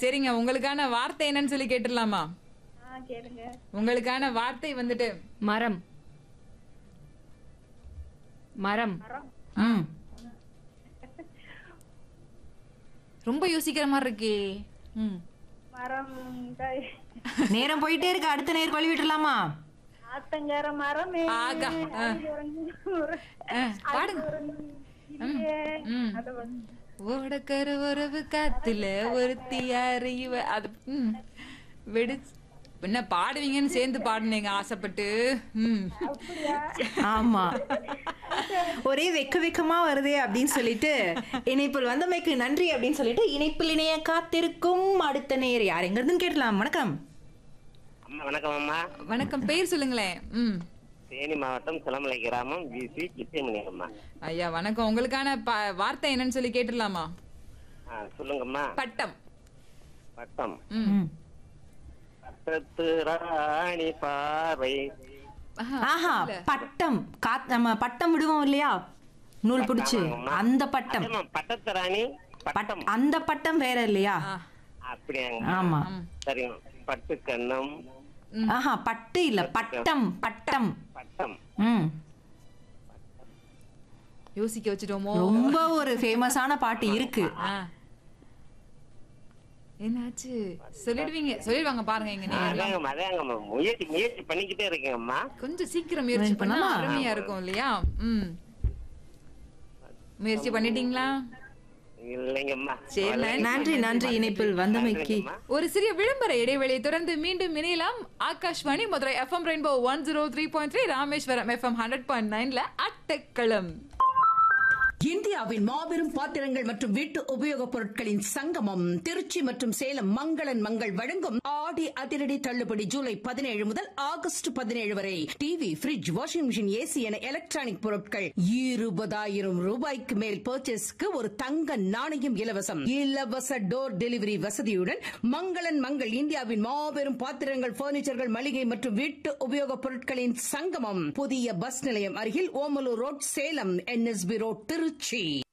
சரிங்க உங்களுக்கான வார்த்தை என்னன்னு சொல்லி கேட்டுடலாமா ஆ கேளுங்க உங்களுக்கான வார்த்தை வந்துட்டு மரம் மரம் ம். ரொம்ப யோசிக்கிற மாதிரி இருக்கே ம் மரம் காய் நேரம் போயிட்டே இருக்கு அடுத்த நேர் கொழி விட்டுலாமா ஆத்தங்கர மரமே ஆகா ஆ. ஆ, பாடுங்க இல்லையே. ம். அது வந்து ஓடக்கரு உறவு காத்துல ஒருத்தி அறிவ அது ம். வெடி என்ன பாடுவீங்கன்னு சேர்ந்து பாடுனீங்க ஆசைப்பட்டு ம் ஆமா ஒரே வெக்க வெக்கமா வருதே அப்படின்னு சொல்லிட்டு இணைப்பில் வந்தமைக்கு நன்றி அப்படின்னு சொல்லிட்டு இணைப்பில் இணைய காத்திருக்கும் அடுத்த நேர் யார் எங்க இருந்துன்னு கேட்டலாம் வணக்கம் அம்மா வணக்கம் அம்மா வணக்கம் பேர் சொல்லுங்களேன் ம் தேனி மாவட்டம் சிலமலை கிராமம் பிசி கிருஷ்ணமணி அம்மா ஐயா வணக்கம் உங்களுக்கான ப- வார்த்தை என்னன்னு சொல்லி கேட்டுடலாமா ஆ, சொல்லுங்கம்மா பட்டம் பட்டம் ம் ம். பட்டத்து ராணி பார்வை ஆஹா, ஆஹா பட்டம் காத் நம்ம பட்டம் விடுவோம் இல்லையா நூல் பிடிச்சு அந்த பட்டம் அதேம்மா, பட்டத்து ராணி பட்- பட்டம் அந்த பட்டம் வேற இல்லையா ஆ, அப்படியாங்க ஆமா சரிங்க பட்டு கண்ணம் ஆஹா பட்டு இல்ல பட்டம் பட்டம் பட்டம் ம் யோசிக்க வச்சுட்டோமோ ரொம்ப ஒரு ஃபேமஸான பாட்டு இருக்கு ஆ. என்னாச்சு சொல்லிடுவீங்க சொல்லிடுவாங்க பாருங்க எங்க நேர்ல அதாங்கம்மா அதாங்கம்மா முயற்சி முயற்சி பண்ணிக்கிட்டே இருக்கேங்கம்மா கொஞ்சம் சீக்கிரம் முயற்சி பண்ணா பண்ணலாமா? அருமையா இருக்கும் இல்லையா ம் முயற்சி பண்ணிட்டீங்களா இல்லைங்கம்மா சரி, நன்றி. நன்றி நன்றி இணைப்பில் வந்தமைக்கு நன்றிங்கம்மா. ஒரு சிறிய விளம்பர இடைவெளியை தொடர்ந்து மீண்டும் இணையலாம் Akashvani Madurai FM rainbow one zero three point three Rameswaram FM hundred point நைன்ல அட்டக்களம் இந்தியாவின் மாபெரும் பாத்திரங்கள் மற்றும் வீட்டு உபயோகப் பொருட்களின் சங்கமம் திருச்சி மற்றும் சேலம் மங்களன் மங்கள் வழங்கும் ஆடி அதிரடி தள்ளுபடி ஜூலை பதினேழு முதல் ஆகஸ்ட் பதினேழு வரை TV fridge washing machine AC என எலக்ட்ரானிக் பொருட்கள் இருபதாயிரம் ரூபாய்க்கு மேல் பர்ச்சேஸ்க்கு ஒரு தங்க நாணயம் இலவசம் இலவச டோர் டெலிவரி வசதியுடன் மங்களன் மங்கள் இந்தியாவின் மாபெரும் பாத்திரங்கள் பர்னிச்சர்கள் மளிகை மற்றும் வீட்டு உபயோகப் பொருட்களின் சங்கமம் புதிய பஸ் நிலையம் அருகில் Omalur road Salem NSB road Trichy